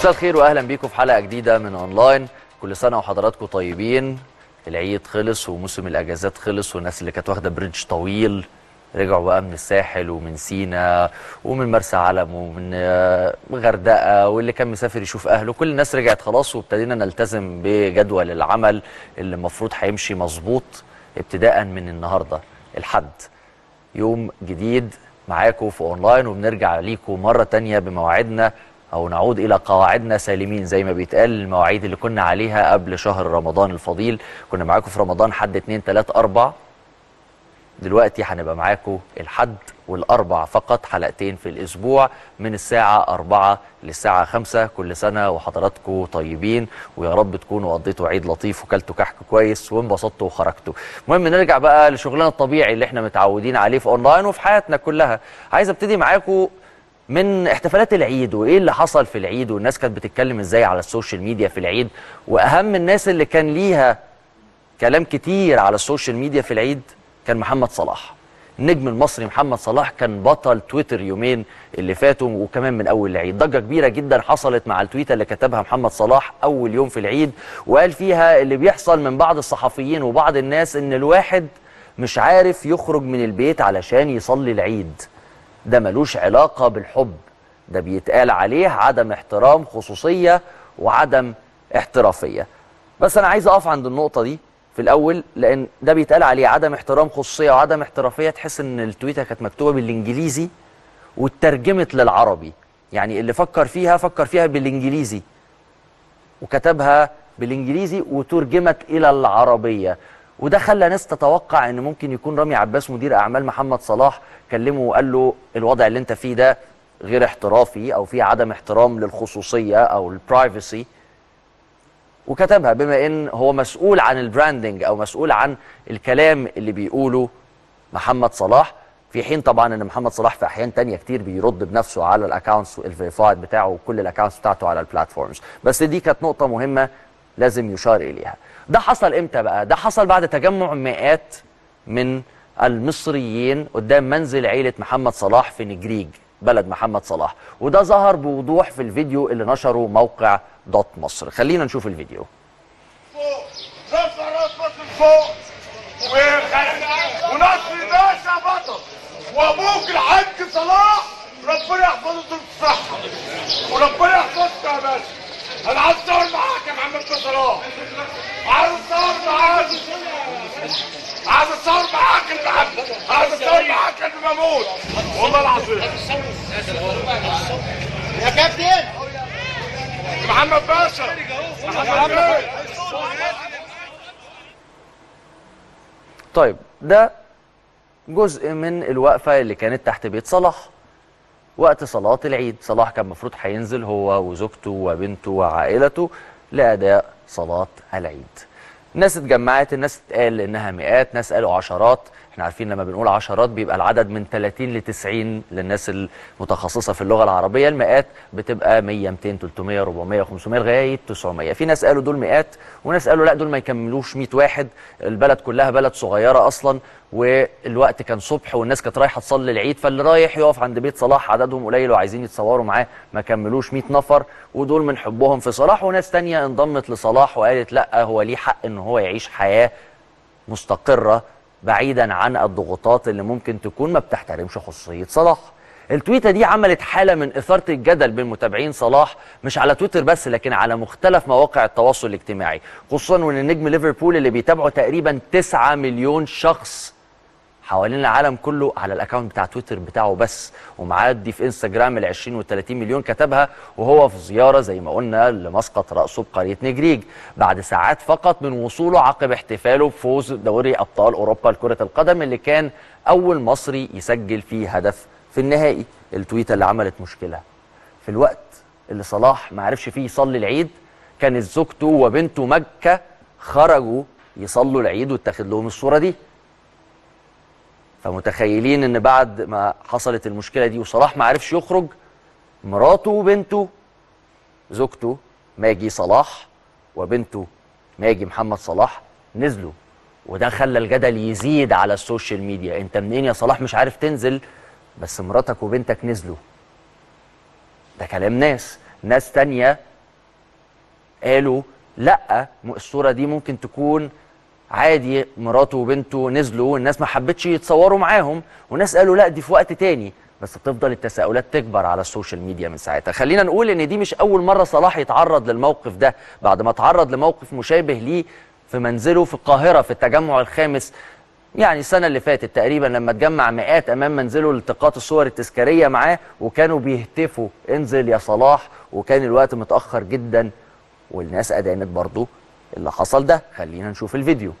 مساء الخير واهلا بيكم في حلقه جديده من اونلاين كل سنه وحضراتكم طيبين العيد خلص وموسم الاجازات خلص والناس اللي كانت واخده بريدج طويل رجعوا بقى من الساحل ومن سينا ومن مرسى علم ومن آه، غردقه واللي كان مسافر يشوف اهله كل الناس رجعت خلاص وابتدينا نلتزم بجدول العمل اللي المفروض هيمشي مظبوط ابتداء من النهارده الحد يوم جديد معاكم في اونلاين وبنرجع ليكم مره تانية بمواعيدنا او نعود الى قواعدنا سالمين زي ما بيتقال المواعيد اللي كنا عليها قبل شهر رمضان الفضيل كنا معاكم في رمضان حد 2 3 4 دلوقتي هنبقى معاكم الحد والاربع فقط حلقتين في الاسبوع من الساعه 4 للساعه 5 كل سنه وحضراتكم طيبين ويا رب تكونوا قضيتوا عيد لطيف وكلتوا كحك كويس وانبسطتوا وخرجتوا المهم نرجع بقى لشغلنا الطبيعي اللي احنا متعودين عليه في اونلاين وفي حياتنا كلها عايز ابتدي معاكم من احتفالات العيد وايه اللي حصل في العيد والناس كانت بتتكلم ازاي على السوشيال ميديا في العيد واهم الناس اللي كان ليها كلام كتير على السوشيال ميديا في العيد كان محمد صلاح النجم المصري محمد صلاح كان بطل تويتر يومين اللي فاتوا وكمان من اول العيد ضجه كبيره جدا حصلت مع التويته اللي كتبها محمد صلاح اول يوم في العيد وقال فيها اللي بيحصل من بعض الصحفيين وبعض الناس ان الواحد مش عارف يخرج من البيت علشان يصلي العيد ده ملوش علاقه بالحب ده بيتقال عليه عدم احترام خصوصيه وعدم احترافيه بس انا عايز اقف عند النقطه دي في الاول لان ده بيتقال عليه عدم احترام خصوصيه وعدم احترافيه تحس ان التويته كانت مكتوبه بالانجليزي واترجمت للعربي يعني اللي فكر فيها فكر فيها بالانجليزي وكتبها بالانجليزي وترجمت الى العربيه وده خلى ناس تتوقع ان ممكن يكون رامي عباس مدير اعمال محمد صلاح كلمه وقال له الوضع اللي انت فيه ده غير احترافي او فيه عدم احترام للخصوصيه او البرايفسي وكتبها بما ان هو مسؤول عن البراندنج او مسؤول عن الكلام اللي بيقوله محمد صلاح في حين طبعا ان محمد صلاح في احيان تانية كتير بيرد بنفسه على الاكونتس الفيريفايد بتاعه وكل الاكونتس بتاعته على البلاتفورمز بس دي كانت نقطه مهمه لازم يشار اليها ده حصل امتى بقى ده حصل بعد تجمع مئات من المصريين قدام منزل عيله محمد صلاح في نجريج بلد محمد صلاح وده ظهر بوضوح في الفيديو اللي نشره موقع دوت مصر خلينا نشوف الفيديو فوق رفع راس مصر فوق وخ- ونصر باشا بطل وابوك الحاج صلاح ربنا يحفظه طول الصحة وربنا يحفظك يا باشا انا عايز اتصور معاك يا محمد بن صلاح عايز اتصور معاك عايز اتصور معاك يا محمد عايز اتصور معاك قبل ما اموت والله العظيم يا كابتن محمد باشا محمد باشا طيب ده جزء من الوقفة اللي كانت تحت بيت صلاح وقت صلاة العيد صلاح كان المفروض هينزل هو وزوجته وبنته وعائلته لأداء صلاة العيد الناس اتجمعت الناس اتقال انها مئات ناس قالوا عشرات احنا عارفين لما بنقول عشرات بيبقى العدد من 30 ل 90 للناس المتخصصه في اللغه العربيه المئات بتبقى 100 200 300 400 500 لغايه 900 في ناس قالوا دول مئات وناس قالوا لا دول ما يكملوش 100 واحد البلد كلها بلد صغيره اصلا والوقت كان صبح والناس كانت رايحه تصلي العيد فاللي رايح يقف عند بيت صلاح عددهم قليل وعايزين يتصوروا معاه ما كملوش 100 نفر ودول من حبهم في صلاح وناس تانية انضمت لصلاح وقالت لا هو ليه حق ان هو يعيش حياه مستقرة بعيدا عن الضغوطات اللي ممكن تكون ما بتحترمش خصوصية صلاح التويتة دي عملت حالة من إثارة الجدل بين متابعين صلاح مش على تويتر بس لكن على مختلف مواقع التواصل الاجتماعي خصوصا وان نجم ليفربول اللي بيتابعه تقريبا 9 مليون شخص حوالين العالم كله على الاكونت بتاع تويتر بتاعه بس ومعدي في انستجرام ال 20 وال 30 مليون كتبها وهو في زياره زي ما قلنا لمسقط راسه بقريه نجريج بعد ساعات فقط من وصوله عقب احتفاله بفوز دوري ابطال اوروبا لكره القدم اللي كان اول مصري يسجل فيه هدف في النهائي التويته اللي عملت مشكله في الوقت اللي صلاح ما عرفش فيه يصلي العيد كانت زوجته وبنته مكه خرجوا يصلوا العيد واتاخد لهم الصوره دي فمتخيلين ان بعد ما حصلت المشكله دي وصلاح ما عرفش يخرج مراته وبنته زوجته ماجي صلاح وبنته ماجي محمد صلاح نزلوا وده خلى الجدل يزيد على السوشيال ميديا انت منين يا صلاح مش عارف تنزل بس مراتك وبنتك نزلوا ده كلام ناس ناس تانية قالوا لا م- الصوره دي ممكن تكون عادي مراته وبنته نزلوا والناس ما حبتش يتصوروا معاهم وناس قالوا لا دي في وقت تاني بس بتفضل التساؤلات تكبر على السوشيال ميديا من ساعتها خلينا نقول ان دي مش اول مره صلاح يتعرض للموقف ده بعد ما تعرض لموقف مشابه ليه في منزله في القاهره في التجمع الخامس يعني السنة اللي فاتت تقريبا لما اتجمع مئات أمام منزله لالتقاط الصور التذكارية معاه وكانوا بيهتفوا انزل يا صلاح وكان الوقت متأخر جدا والناس أدانت برضو اللي حصل ده خلينا نشوف الفيديو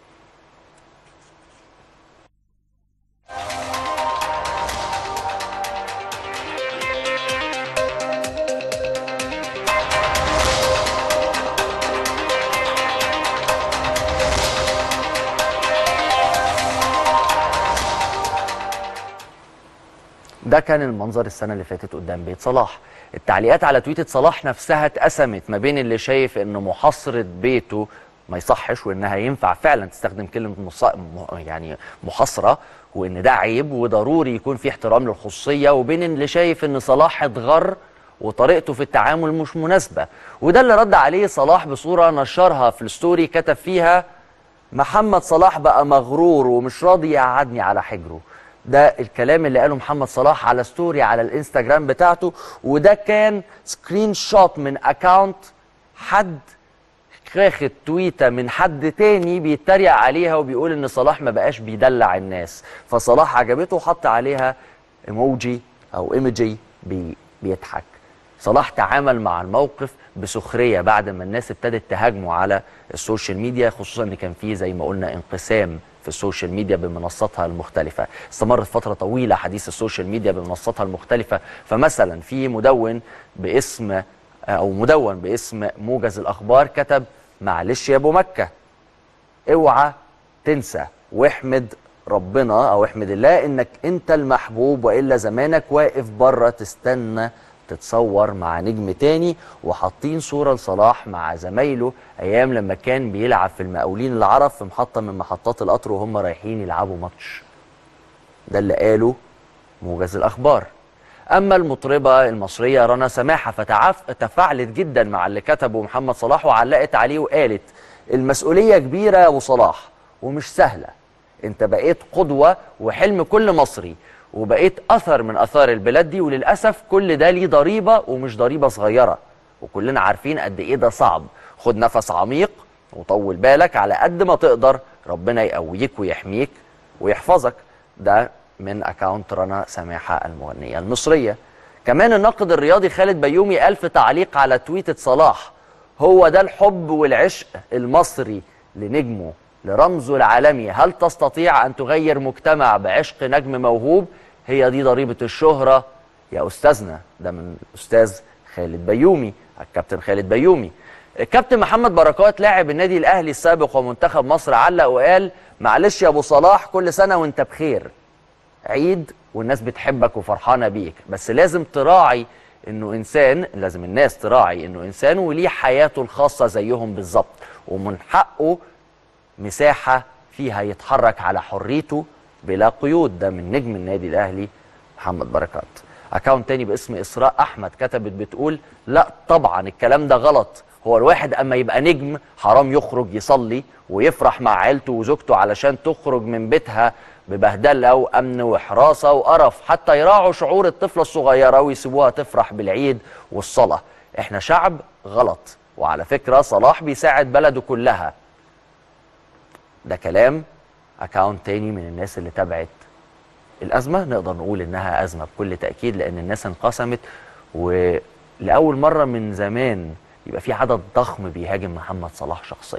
ده كان المنظر السنه اللي فاتت قدام بيت صلاح التعليقات على تويتة صلاح نفسها اتقسمت ما بين اللي شايف ان محاصرة بيته ما يصحش وانها ينفع فعلا تستخدم كلمة مص... م- يعني محاصرة وان ده عيب وضروري يكون في احترام للخصوصية وبين اللي شايف ان صلاح اتغر وطريقته في التعامل مش مناسبة وده اللي رد عليه صلاح بصورة نشرها في الستوري كتب فيها محمد صلاح بقى مغرور ومش راضي يقعدني على حجره ده الكلام اللي قاله محمد صلاح على ستوري على الانستجرام بتاعته وده كان سكرين شوت من اكاونت حد واخد تويته من حد تاني بيتريق عليها وبيقول ان صلاح ما بقاش بيدلع الناس فصلاح عجبته وحط عليها ايموجي او ايموجي بي بيضحك صلاح تعامل مع الموقف بسخريه بعد ما الناس ابتدت تهاجمه على السوشيال ميديا خصوصا ان كان فيه زي ما قلنا انقسام في السوشيال ميديا بمنصاتها المختلفه استمرت فتره طويله حديث السوشيال ميديا بمنصاتها المختلفه فمثلا في مدون باسم او مدون باسم موجز الاخبار كتب معلش يا ابو مكه اوعى تنسى واحمد ربنا او احمد الله انك انت المحبوب والا زمانك واقف بره تستنى تتصور مع نجم تاني وحاطين صوره لصلاح مع زمايله ايام لما كان بيلعب في المقاولين العرب في محطه من محطات القطر وهم رايحين يلعبوا ماتش ده اللي قاله موجز الاخبار اما المطربه المصريه رنا سماحه فتعف تفاعلت جدا مع اللي كتبه محمد صلاح وعلقت عليه وقالت المسؤوليه كبيره يا ابو صلاح ومش سهله انت بقيت قدوه وحلم كل مصري وبقيت اثر من اثار البلاد دي وللاسف كل ده ليه ضريبه ومش ضريبه صغيره وكلنا عارفين قد ايه ده صعب خد نفس عميق وطول بالك على قد ما تقدر ربنا يقويك ويحميك ويحفظك ده من اكاونت رنا سماحه المغنيه المصريه كمان الناقد الرياضي خالد بيومي قال في تعليق على تويتة صلاح هو ده الحب والعشق المصري لنجمه لرمزه العالمي هل تستطيع أن تغير مجتمع بعشق نجم موهوب هي دي ضريبة الشهرة يا أستاذنا ده من الأستاذ خالد بيومي الكابتن خالد بيومي الكابتن محمد بركات لاعب النادي الأهلي السابق ومنتخب مصر علق وقال معلش يا أبو صلاح كل سنة وأنت بخير عيد والناس بتحبك وفرحانه بيك بس لازم تراعي انه انسان لازم الناس تراعي انه انسان وليه حياته الخاصه زيهم بالظبط ومن حقه مساحه فيها يتحرك على حريته بلا قيود ده من نجم النادي الاهلي محمد بركات اكاونت تاني باسم اسراء احمد كتبت بتقول لا طبعا الكلام ده غلط هو الواحد اما يبقى نجم حرام يخرج يصلي ويفرح مع عيلته وزوجته علشان تخرج من بيتها ببهدله وامن وحراسه وقرف حتى يراعوا شعور الطفله الصغيره ويسيبوها تفرح بالعيد والصلاه احنا شعب غلط وعلى فكره صلاح بيساعد بلده كلها ده كلام اكاونت تاني من الناس اللي تابعت الازمه نقدر نقول انها ازمه بكل تاكيد لان الناس انقسمت ولاول مره من زمان يبقى في عدد ضخم بيهاجم محمد صلاح شخصيا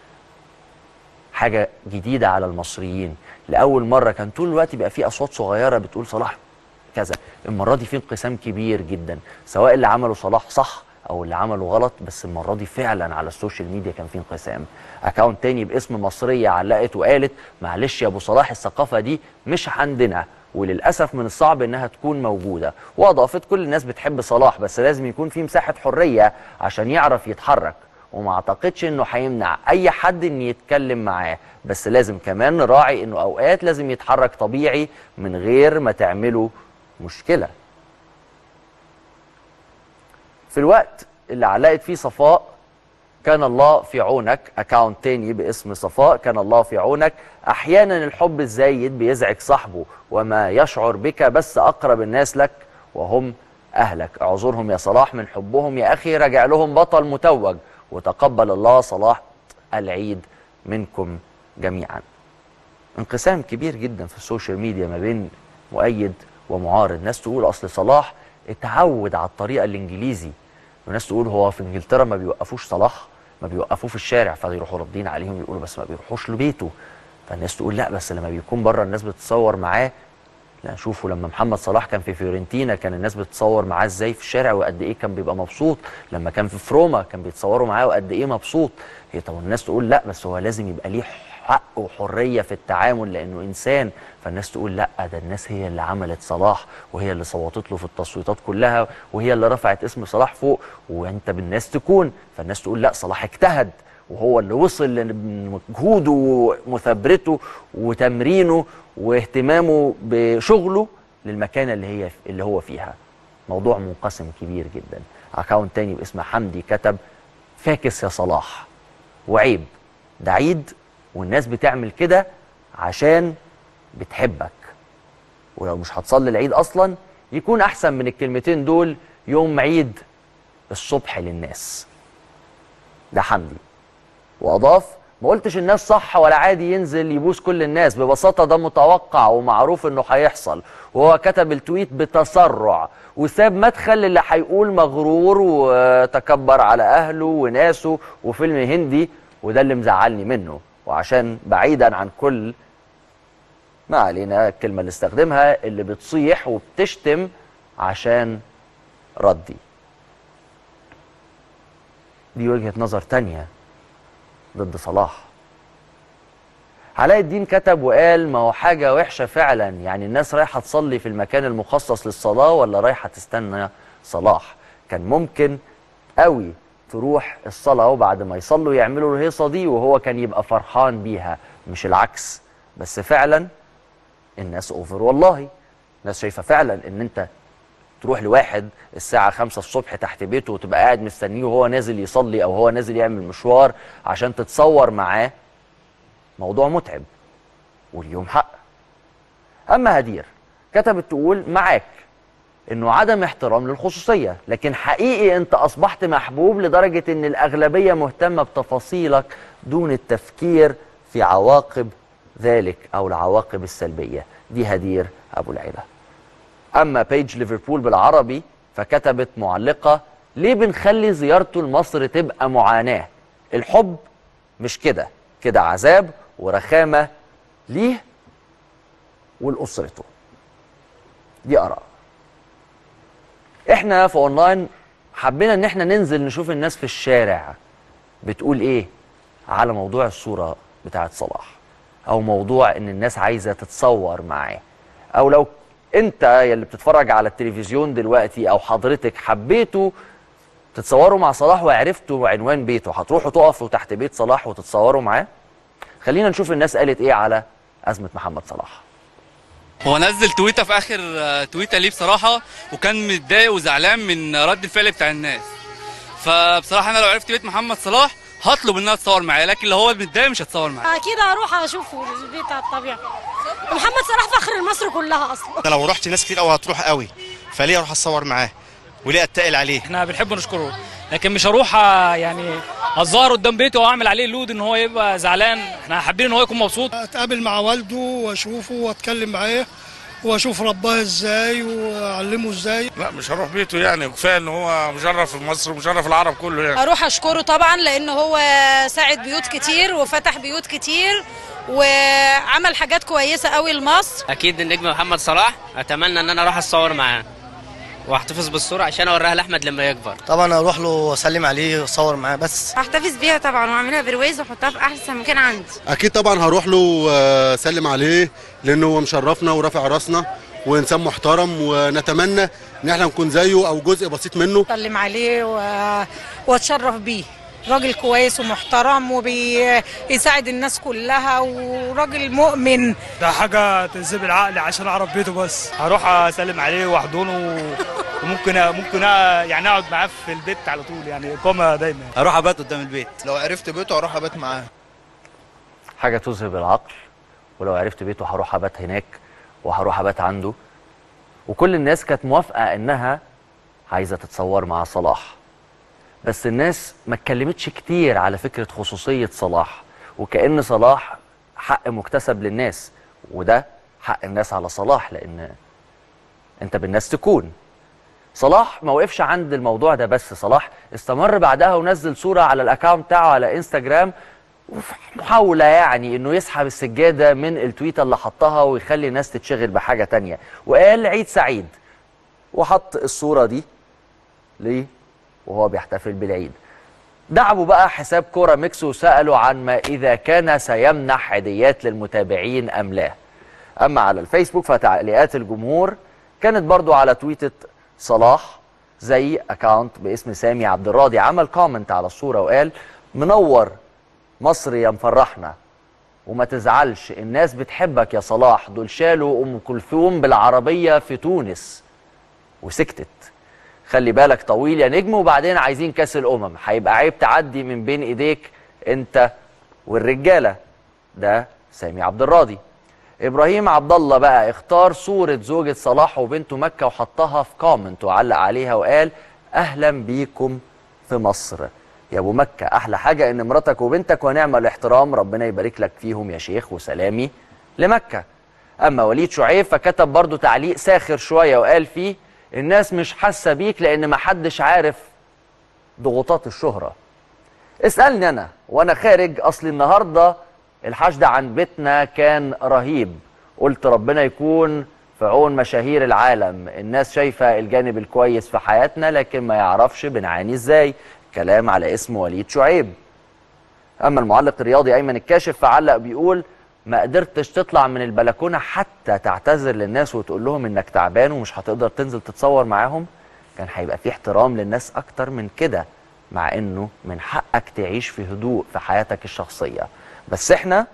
حاجه جديده على المصريين لاول مره كان طول الوقت يبقى في اصوات صغيره بتقول صلاح كذا المره دي في انقسام كبير جدا سواء اللي عمله صلاح صح او اللي عمله غلط بس المره دي فعلا على السوشيال ميديا كان في انقسام اكاونت تاني باسم مصريه علقت وقالت معلش يا ابو صلاح الثقافه دي مش عندنا وللاسف من الصعب انها تكون موجوده واضافت كل الناس بتحب صلاح بس لازم يكون في مساحه حريه عشان يعرف يتحرك وما اعتقدش انه هيمنع اي حد ان يتكلم معاه بس لازم كمان نراعي انه اوقات لازم يتحرك طبيعي من غير ما تعمله مشكله في الوقت اللي علقت فيه صفاء كان الله في عونك اكاونت تاني باسم صفاء كان الله في عونك احيانا الحب الزايد بيزعج صاحبه وما يشعر بك بس اقرب الناس لك وهم اهلك اعذرهم يا صلاح من حبهم يا اخي راجع لهم بطل متوج وتقبل الله صلاح العيد منكم جميعا انقسام كبير جدا في السوشيال ميديا ما بين مؤيد ومعارض ناس تقول اصل صلاح اتعود على الطريقه الانجليزي وناس تقول هو في انجلترا ما بيوقفوش صلاح ما بيوقفوه في الشارع فيروحوا ردين عليهم يقولوا بس ما بيروحوش لبيته فالناس تقول لا بس لما بيكون بره الناس بتتصور معاه لا شوفوا لما محمد صلاح كان في فيورنتينا كان الناس بتتصور معاه ازاي في الشارع وقد ايه كان بيبقى مبسوط لما كان في فروما كان بيتصوروا معاه وقد ايه مبسوط هي طب الناس تقول لا بس هو لازم يبقى ليه حق وحريه في التعامل لانه انسان فالناس تقول لا ده الناس هي اللي عملت صلاح وهي اللي صوتت له في التصويتات كلها وهي اللي رفعت اسم صلاح فوق وانت بالناس تكون فالناس تقول لا صلاح اجتهد وهو اللي وصل لمجهوده ومثابرته وتمرينه واهتمامه بشغله للمكانه اللي هي اللي هو فيها موضوع منقسم كبير جدا اكاونت تاني باسم حمدي كتب فاكس يا صلاح وعيب ده عيد والناس بتعمل كده عشان بتحبك ولو مش هتصلي العيد اصلا يكون احسن من الكلمتين دول يوم عيد الصبح للناس ده حمدي واضاف ما قلتش الناس صح ولا عادي ينزل يبوس كل الناس ببساطه ده متوقع ومعروف انه هيحصل وهو كتب التويت بتسرع وساب مدخل اللي هيقول مغرور وتكبر على اهله وناسه وفيلم هندي وده اللي مزعلني منه وعشان بعيدا عن كل ما علينا الكلمه اللي استخدمها اللي بتصيح وبتشتم عشان ردي دي وجهه نظر تانيه ضد صلاح علاء الدين كتب وقال ما هو حاجة وحشة فعلا يعني الناس رايحة تصلي في المكان المخصص للصلاة ولا رايحة تستنى صلاح كان ممكن قوي تروح الصلاة وبعد ما يصلوا يعملوا الهيصة دي وهو كان يبقى فرحان بيها مش العكس بس فعلا الناس اوفر والله الناس شايفة فعلا ان انت تروح لواحد الساعة خمسة الصبح تحت بيته وتبقى قاعد مستنيه وهو نازل يصلي أو هو نازل يعمل مشوار عشان تتصور معاه موضوع متعب واليوم حق أما هدير كتبت تقول معاك إنه عدم احترام للخصوصية لكن حقيقي أنت أصبحت محبوب لدرجة إن الأغلبية مهتمة بتفاصيلك دون التفكير في عواقب ذلك أو العواقب السلبية دي هدير أبو العيلة اما بيج ليفربول بالعربي فكتبت معلقه ليه بنخلي زيارته لمصر تبقى معاناه الحب مش كده كده عذاب ورخامه ليه ولاسرته دي اراء احنا في اونلاين حبينا ان احنا ننزل نشوف الناس في الشارع بتقول ايه على موضوع الصوره بتاعت صلاح او موضوع ان الناس عايزه تتصور معاه او لو انت يلي بتتفرج على التلفزيون دلوقتي او حضرتك حبيتوا تتصوروا مع صلاح وعرفتوا عنوان بيته هتروحوا تقفوا تحت بيت صلاح وتتصوروا معاه خلينا نشوف الناس قالت ايه على ازمه محمد صلاح هو نزل تويته في اخر آه، تويته ليه بصراحه وكان متضايق وزعلان من رد الفعل بتاع الناس فبصراحه انا لو عرفت بيت محمد صلاح هطلب انها تتصور معايا لكن لو هو متضايق مش هتصور معايا اكيد هروح اشوفه البيت على الطبيعه محمد صلاح فخر مصر كلها اصلا انا لو رحت ناس كتير قوي هتروح قوي فليه اروح اتصور معاه وليه اتقل عليه احنا بنحب نشكره لكن مش هروح آه، يعني اتظاهر قدام بيته واعمل عليه لود ان هو يبقى زعلان احنا حابين ان هو يكون مبسوط اتقابل مع والده واشوفه واتكلم معاه واشوف رباه ازاي واعلمه ازاي لا مش هروح بيته يعني كفايه ان هو مشرف مصر ومشرف العرب كله يعني اروح اشكره طبعا لان هو ساعد بيوت كتير وفتح بيوت كتير وعمل حاجات كويسه قوي لمصر اكيد النجم محمد صلاح اتمنى ان انا اروح اتصور معاه واحتفظ بالصوره عشان اوريها لاحمد لما يكبر طبعا اروح له واسلم عليه واصور معاه بس احتفظ بيها طبعا واعملها برواز واحطها في احسن مكان عندي اكيد طبعا هروح له اسلم عليه لانه هو مشرفنا ورافع راسنا وانسان محترم ونتمنى ان احنا نكون زيه او جزء بسيط منه سلم عليه و... واتشرف بيه راجل كويس ومحترم وبيساعد الناس كلها وراجل مؤمن ده حاجه تنسب العقل عشان اعرف بيته بس هروح اسلم عليه واحضنه وممكن ممكن يعني اقعد معاه في البيت على طول يعني اقامه دايما اروح ابات قدام البيت لو عرفت بيته اروح ابات معاه حاجه تذهب العقل ولو عرفت بيته هروح ابات هناك وهروح ابات عنده وكل الناس كانت موافقه انها عايزه تتصور مع صلاح بس الناس ما اتكلمتش كتير على فكره خصوصيه صلاح وكأن صلاح حق مكتسب للناس وده حق الناس على صلاح لان انت بالناس تكون صلاح ما وقفش عند الموضوع ده بس صلاح استمر بعدها ونزل صوره على الاكونت بتاعه على انستجرام وفي محاولة يعني انه يسحب السجادة من التويتة اللي حطها ويخلي الناس تتشغل بحاجة تانية وقال عيد سعيد وحط الصورة دي ليه وهو بيحتفل بالعيد دعموا بقى حساب كورة ميكس وسألوا عن ما إذا كان سيمنح هديات للمتابعين أم لا أما على الفيسبوك فتعليقات الجمهور كانت برضو على تويتة صلاح زي أكاونت باسم سامي عبد الراضي عمل كومنت على الصورة وقال منور مصر يا مفرحنا وما تزعلش الناس بتحبك يا صلاح دول شالوا ام كلثوم بالعربيه في تونس وسكتت خلي بالك طويل يا نجم وبعدين عايزين كاس الامم هيبقى عيب تعدي من بين ايديك انت والرجاله ده سامي عبد الراضي ابراهيم عبد الله بقى اختار صوره زوجة صلاح وبنته مكه وحطها في كومنت وعلق عليها وقال اهلا بيكم في مصر يا ابو مكه احلى حاجه ان مراتك وبنتك ونعم الاحترام ربنا يبارك لك فيهم يا شيخ وسلامي لمكه اما وليد شعيب فكتب برضو تعليق ساخر شويه وقال فيه الناس مش حاسه بيك لان ما حدش عارف ضغوطات الشهره اسالني انا وانا خارج اصل النهارده الحشد عن بيتنا كان رهيب قلت ربنا يكون في عون مشاهير العالم الناس شايفه الجانب الكويس في حياتنا لكن ما يعرفش بنعاني ازاي كلام على اسم وليد شعيب اما المعلق الرياضي ايمن الكاشف فعلق بيقول ما قدرتش تطلع من البلكونه حتى تعتذر للناس وتقول لهم انك تعبان ومش هتقدر تنزل تتصور معاهم كان هيبقى في احترام للناس اكتر من كده مع انه من حقك تعيش في هدوء في حياتك الشخصيه بس احنا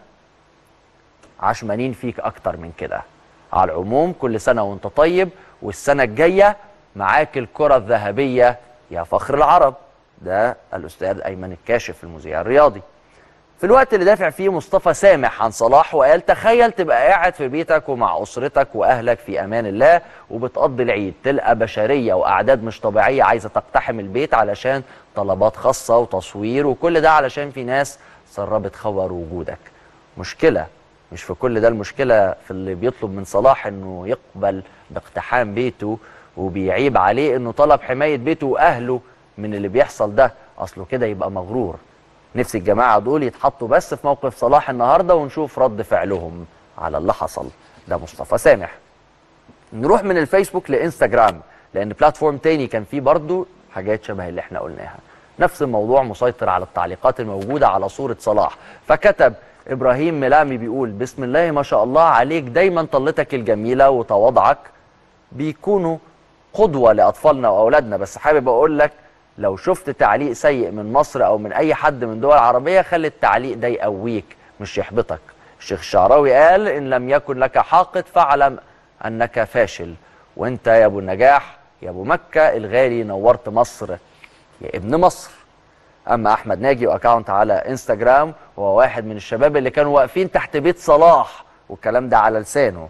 عشمانين فيك اكتر من كده على العموم كل سنه وانت طيب والسنه الجايه معاك الكره الذهبيه يا فخر العرب ده الاستاذ ايمن الكاشف المذيع الرياضي في الوقت اللي دافع فيه مصطفى سامح عن صلاح وقال تخيل تبقى قاعد في بيتك ومع اسرتك واهلك في امان الله وبتقضي العيد تلقى بشريه واعداد مش طبيعيه عايزه تقتحم البيت علشان طلبات خاصه وتصوير وكل ده علشان في ناس سربت خبر وجودك مشكله مش في كل ده المشكله في اللي بيطلب من صلاح انه يقبل باقتحام بيته وبيعيب عليه انه طلب حمايه بيته واهله من اللي بيحصل ده اصله كده يبقى مغرور نفسي الجماعه دول يتحطوا بس في موقف صلاح النهارده ونشوف رد فعلهم على اللي حصل ده مصطفى سامح نروح من الفيسبوك لانستجرام لان بلاتفورم تاني كان فيه برضو حاجات شبه اللي احنا قلناها نفس الموضوع مسيطر على التعليقات الموجوده على صوره صلاح فكتب ابراهيم ملامي بيقول بسم الله ما شاء الله عليك دايما طلتك الجميله وتواضعك بيكونوا قدوه لاطفالنا واولادنا بس حابب اقول لك لو شفت تعليق سيء من مصر او من اي حد من دول عربيه خلي التعليق ده يقويك مش يحبطك الشيخ الشعراوي قال ان لم يكن لك حاقد فاعلم انك فاشل وانت يا ابو النجاح يا ابو مكه الغالي نورت مصر يا ابن مصر اما احمد ناجي واكاونت على انستجرام هو واحد من الشباب اللي كانوا واقفين تحت بيت صلاح والكلام ده على لسانه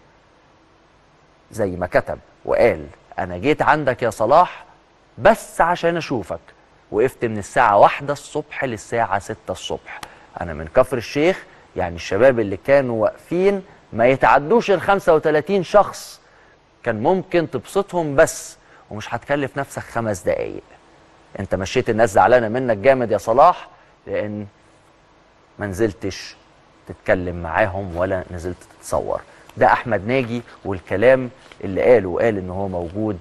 زي ما كتب وقال انا جيت عندك يا صلاح بس عشان اشوفك وقفت من الساعة واحدة الصبح للساعة ستة الصبح انا من كفر الشيخ يعني الشباب اللي كانوا واقفين ما يتعدوش ال 35 شخص كان ممكن تبسطهم بس ومش هتكلف نفسك خمس دقايق انت مشيت الناس زعلانة منك جامد يا صلاح لان ما نزلتش تتكلم معاهم ولا نزلت تتصور ده احمد ناجي والكلام اللي قاله قال ان هو موجود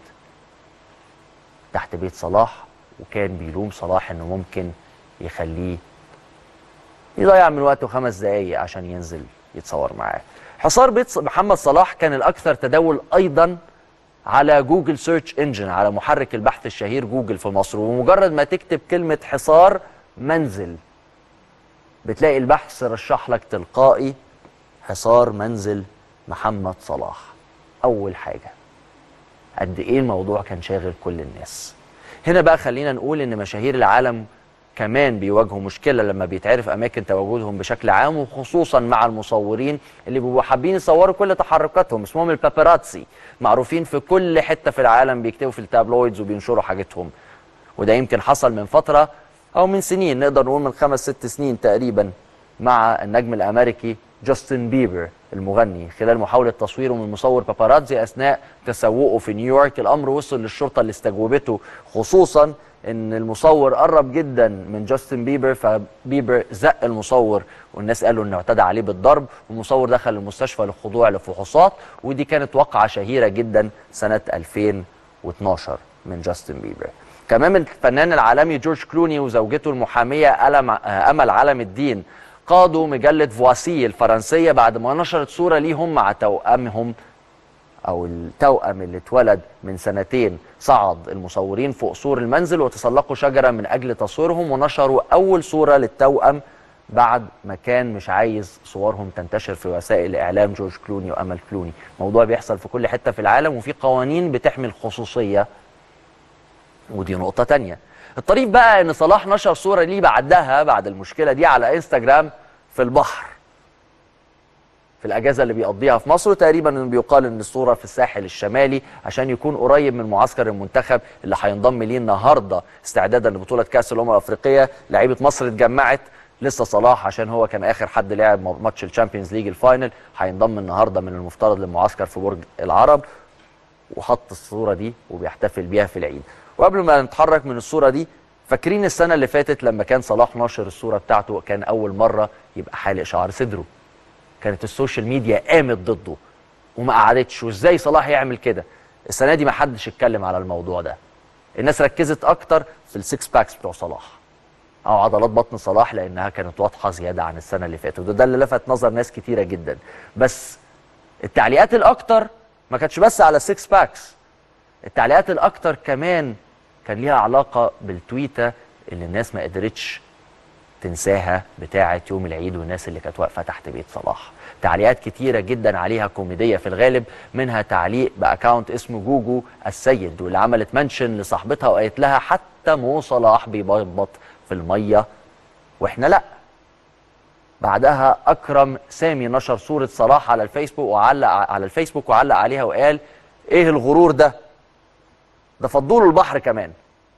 تحت بيت صلاح وكان بيلوم صلاح انه ممكن يخليه يضيع من وقته خمس دقايق عشان ينزل يتصور معاه حصار بيت محمد صلاح كان الاكثر تداول ايضا على جوجل سيرش انجن على محرك البحث الشهير جوجل في مصر ومجرد ما تكتب كلمه حصار منزل بتلاقي البحث رشح لك تلقائي حصار منزل محمد صلاح اول حاجه قد ايه الموضوع كان شاغل كل الناس هنا بقى خلينا نقول ان مشاهير العالم كمان بيواجهوا مشكله لما بيتعرف اماكن تواجدهم بشكل عام وخصوصا مع المصورين اللي بيبقوا حابين يصوروا كل تحركاتهم اسمهم الباباراتسي معروفين في كل حته في العالم بيكتبوا في التابلويدز وبينشروا حاجتهم وده يمكن حصل من فتره او من سنين نقدر نقول من خمس ست سنين تقريبا مع النجم الامريكي جاستن بيبر المغني خلال محاولة تصويره من مصور باباراتزي أثناء تسوقه في نيويورك الأمر وصل للشرطة اللي استجوبته خصوصا ان المصور قرب جدا من جاستن بيبر فبيبر زق المصور والناس قالوا انه اعتدى عليه بالضرب والمصور دخل المستشفى للخضوع لفحوصات ودي كانت واقعة شهيرة جدا سنة 2012 من جاستن بيبر كمان الفنان العالمي جورج كلوني وزوجته المحامية ألم أمل علم الدين قادوا مجلة فواسي الفرنسية بعد ما نشرت صورة ليهم مع توأمهم أو التوأم اللي اتولد من سنتين صعد المصورين فوق سور المنزل وتسلقوا شجرة من أجل تصويرهم ونشروا أول صورة للتوأم بعد ما كان مش عايز صورهم تنتشر في وسائل الإعلام جورج كلوني وأمل كلوني موضوع بيحصل في كل حتة في العالم وفي قوانين بتحمي الخصوصية ودي نقطة تانية الطريف بقى ان صلاح نشر صورة ليه بعدها بعد المشكلة دي على انستجرام في البحر في الاجازة اللي بيقضيها في مصر تقريبا انه بيقال ان الصورة في الساحل الشمالي عشان يكون قريب من معسكر المنتخب اللي هينضم ليه النهارده استعدادا لبطولة كأس الأمم الأفريقية لعيبة مصر اتجمعت لسه صلاح عشان هو كان اخر حد لعب ماتش الشامبيونز ليج الفاينل هينضم النهارده من المفترض للمعسكر في برج العرب وحط الصورة دي وبيحتفل بيها في العيد وقبل ما نتحرك من الصورة دي فاكرين السنة اللي فاتت لما كان صلاح ناشر الصورة بتاعته كان أول مرة يبقى حالق شعر صدره كانت السوشيال ميديا قامت ضده وما قعدتش وازاي صلاح يعمل كده السنة دي ما حدش اتكلم على الموضوع ده الناس ركزت أكتر في السكس باكس بتوع صلاح أو عضلات بطن صلاح لأنها كانت واضحة زيادة عن السنة اللي فاتت وده ده اللي لفت نظر ناس كتيرة جدا بس التعليقات الأكتر ما كانتش بس على السكس باكس التعليقات الاكتر كمان كان ليها علاقه بالتويته اللي الناس ما قدرتش تنساها بتاعه يوم العيد والناس اللي كانت واقفه تحت بيت صلاح تعليقات كتيره جدا عليها كوميديه في الغالب منها تعليق باكاونت اسمه جوجو السيد واللي عملت منشن لصاحبتها وقالت لها حتى مو صلاح بيبطبط في الميه واحنا لا بعدها اكرم سامي نشر صوره صلاح على الفيسبوك وعلق على الفيسبوك وعلق عليها وقال ايه الغرور ده ده فضوا له البحر كمان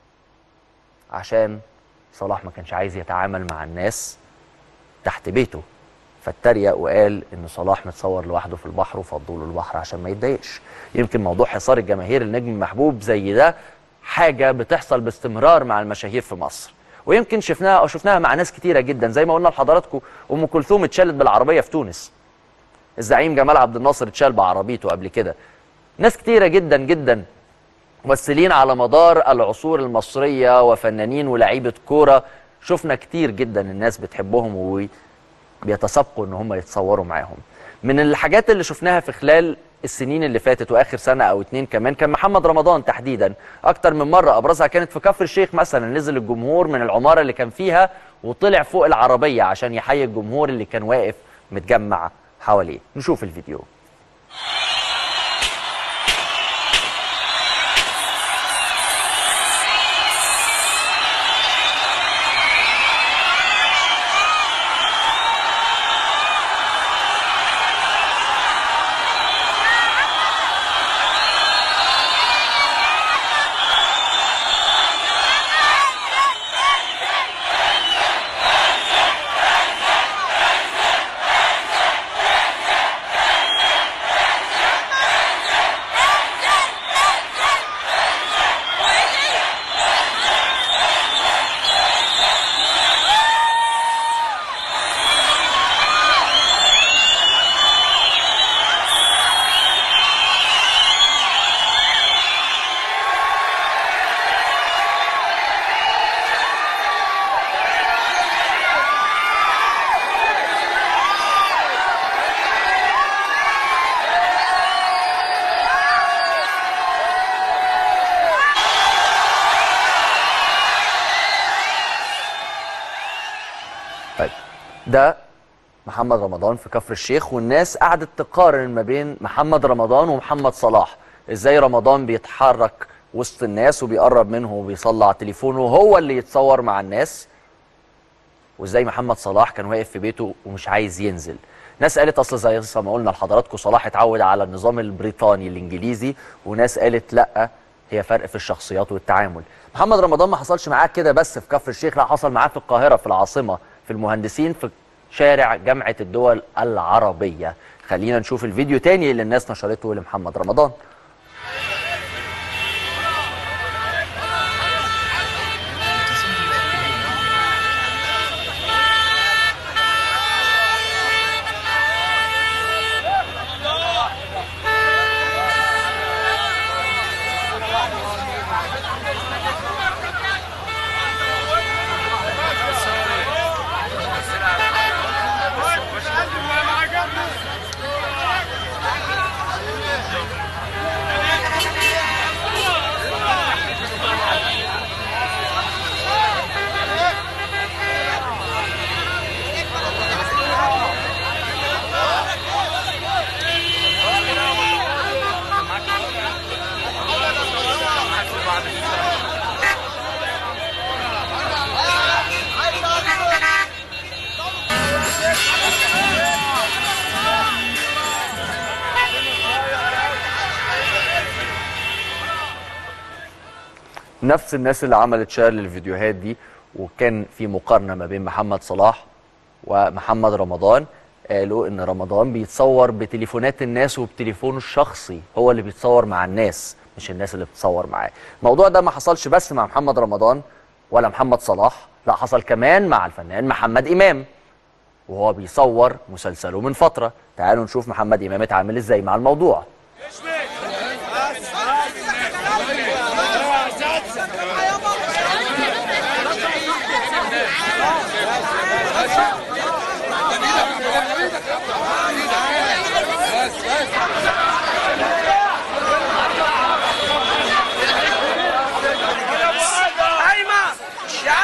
عشان صلاح ما كانش عايز يتعامل مع الناس تحت بيته فاتريق وقال ان صلاح متصور لوحده في البحر وفضوا له البحر عشان ما يتضايقش يمكن موضوع حصار الجماهير النجم المحبوب زي ده حاجه بتحصل باستمرار مع المشاهير في مصر ويمكن شفناها او شفناها مع ناس كتيره جدا زي ما قلنا لحضراتكم ام كلثوم اتشالت بالعربيه في تونس الزعيم جمال عبد الناصر اتشال بعربيته قبل كده ناس كتيره جدا جدا ممثلين على مدار العصور المصريه وفنانين ولاعيبه كوره شفنا كتير جدا الناس بتحبهم وبيتسابقوا ان هم يتصوروا معاهم من الحاجات اللي شفناها في خلال السنين اللي فاتت واخر سنه او اتنين كمان كان محمد رمضان تحديدا اكتر من مره ابرزها كانت في كفر الشيخ مثلا نزل الجمهور من العماره اللي كان فيها وطلع فوق العربيه عشان يحيي الجمهور اللي كان واقف متجمع حواليه نشوف الفيديو ده محمد رمضان في كفر الشيخ والناس قعدت تقارن ما بين محمد رمضان ومحمد صلاح ازاي رمضان بيتحرك وسط الناس وبيقرب منه وبيصلي على تليفونه وهو اللي يتصور مع الناس وازاي محمد صلاح كان واقف في بيته ومش عايز ينزل ناس قالت اصل زي زي ما قلنا لحضراتكم صلاح اتعود على النظام البريطاني الانجليزي وناس قالت لا هي فرق في الشخصيات والتعامل محمد رمضان ما حصلش معاه كده بس في كفر الشيخ لا حصل معاه في القاهره في العاصمه في المهندسين في شارع جامعه الدول العربيه خلينا نشوف الفيديو تاني اللي الناس نشرته لمحمد رمضان نفس الناس اللي عملت شير للفيديوهات دي وكان في مقارنه ما بين محمد صلاح ومحمد رمضان قالوا ان رمضان بيتصور بتليفونات الناس وبتليفونه الشخصي هو اللي بيتصور مع الناس مش الناس اللي بتتصور معاه الموضوع ده ما حصلش بس مع محمد رمضان ولا محمد صلاح لا حصل كمان مع الفنان محمد امام وهو بيصور مسلسله من فتره تعالوا نشوف محمد امام اتعامل ازاي مع الموضوع ايمن يا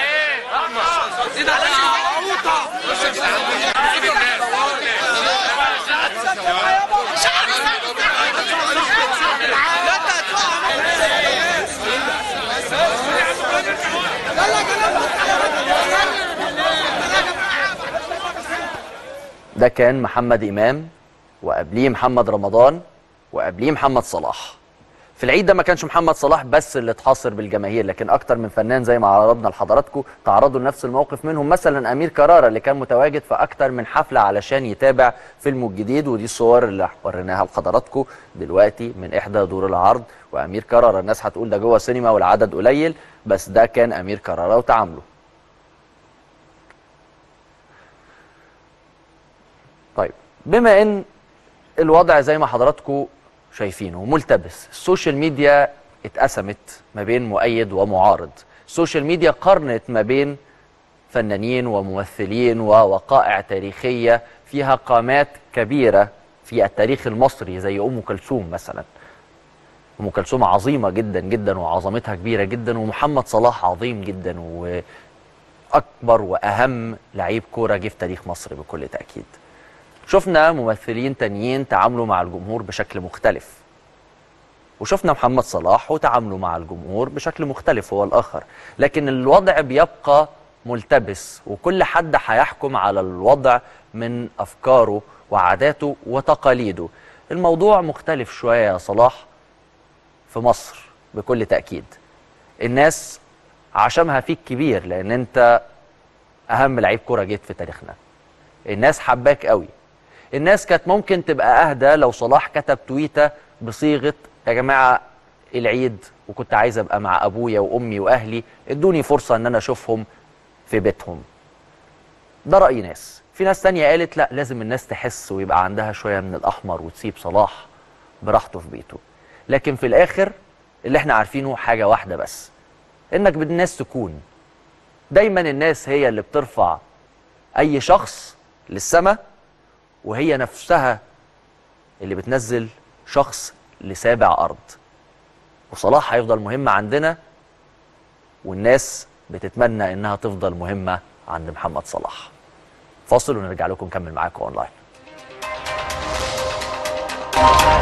ده كان محمد امام وقبليه محمد رمضان وقبليه محمد صلاح في العيد ده ما كانش محمد صلاح بس اللي اتحاصر بالجماهير لكن اكتر من فنان زي ما عرضنا لحضراتكم تعرضوا لنفس الموقف منهم مثلا امير كرارة اللي كان متواجد في اكتر من حفله علشان يتابع فيلمه الجديد ودي الصور اللي وريناها لحضراتكم دلوقتي من احدى دور العرض وامير كرارة الناس هتقول ده جوه سينما والعدد قليل بس ده كان امير كرارة وتعامله طيب بما ان الوضع زي ما حضراتكم شايفينه ملتبس السوشيال ميديا اتقسمت ما بين مؤيد ومعارض السوشيال ميديا قرنت ما بين فنانين وممثلين ووقائع تاريخية فيها قامات كبيرة في التاريخ المصري زي أم كلثوم مثلا أم كلثوم عظيمة جدا جدا وعظمتها كبيرة جدا ومحمد صلاح عظيم جدا وأكبر وأهم لعيب كورة جه في تاريخ مصر بكل تأكيد شفنا ممثلين تانيين تعاملوا مع الجمهور بشكل مختلف وشفنا محمد صلاح وتعاملوا مع الجمهور بشكل مختلف هو الآخر لكن الوضع بيبقى ملتبس وكل حد هيحكم على الوضع من أفكاره وعاداته وتقاليده الموضوع مختلف شوية يا صلاح في مصر بكل تأكيد الناس عشمها فيك كبير لأن أنت أهم لعيب كرة جيت في تاريخنا الناس حباك قوي الناس كانت ممكن تبقى اهدى لو صلاح كتب تويته بصيغه يا جماعه العيد وكنت عايز ابقى مع ابويا وامي واهلي ادوني فرصه ان انا اشوفهم في بيتهم ده راي ناس في ناس تانية قالت لا لازم الناس تحس ويبقى عندها شويه من الاحمر وتسيب صلاح براحته في بيته لكن في الاخر اللي احنا عارفينه حاجه واحده بس انك بالناس تكون دايما الناس هي اللي بترفع اي شخص للسماء وهي نفسها اللي بتنزل شخص لسابع ارض وصلاح هيفضل مهم عندنا والناس بتتمنى انها تفضل مهمه عند محمد صلاح فاصل ونرجع لكم نكمل معاكم اونلاين